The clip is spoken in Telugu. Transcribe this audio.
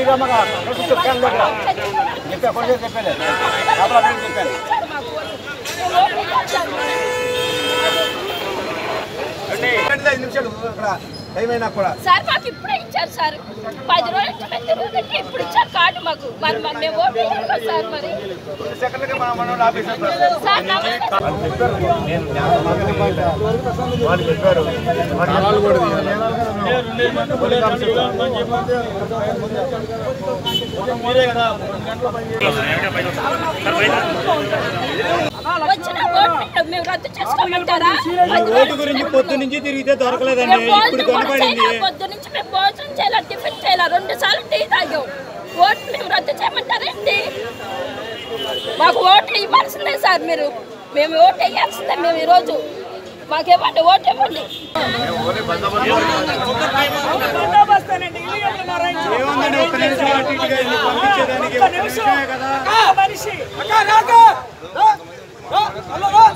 అమ్మగా చెప్పాను దగ్గర చెప్పా కొంచెం చెప్పాను లోపల పెట్టి చెప్పాను ఇచ్చారు మాకు ఓటు. మేము ఓటు వేయించాము. ఐదు నిమిషాలు ఇక్కడ టైం అయినా కూడా సార్ మాకు ఇప్పుడే ఇచ్చారు సార్ పది రోజుల నుంచి మేము తిరుగుతుంటే ఇప్పుడు ఇచ్చారు కార్డు మాకు మరి మరి మేము ఓటు వేయాలి కదా సార్ మరి సెకండ్లకి మన మన ఆఫీసర్ సార్ నమస్తే వాళ్ళు చెప్పారు వాళ్ళు కూడా వచ్చిన ఓటు మేము రద్దు చేసుకోమంటారా ఓటు గురించి పొద్దు నుంచి తిరిగితే దొరకలేదండి మేము ఇప్పుడు భోజనం కూడా కొనబడింది చేయలేదు. పొద్దు నుంచి మేము భోజనం చేయాలి టిఫిన్ చేయాలి రెండు సార్లు టీ తాగాం ఓటు మేము రద్దు చేయమంటారేంటి మాకు ఓటు ఇవ్వాల్సిందే సార్ మీరు మేము ఓటు వేయాల్సిందే మేము ఈరోజు మాకు ఇవ్వండి ఓటు ఇవ్వండి ఏముందండి ఒక్క నిమిషం అటు ఇటుగా వెళ్ళి పంపించేదానికి ఒక్క నిమిషమే కదా మనిషి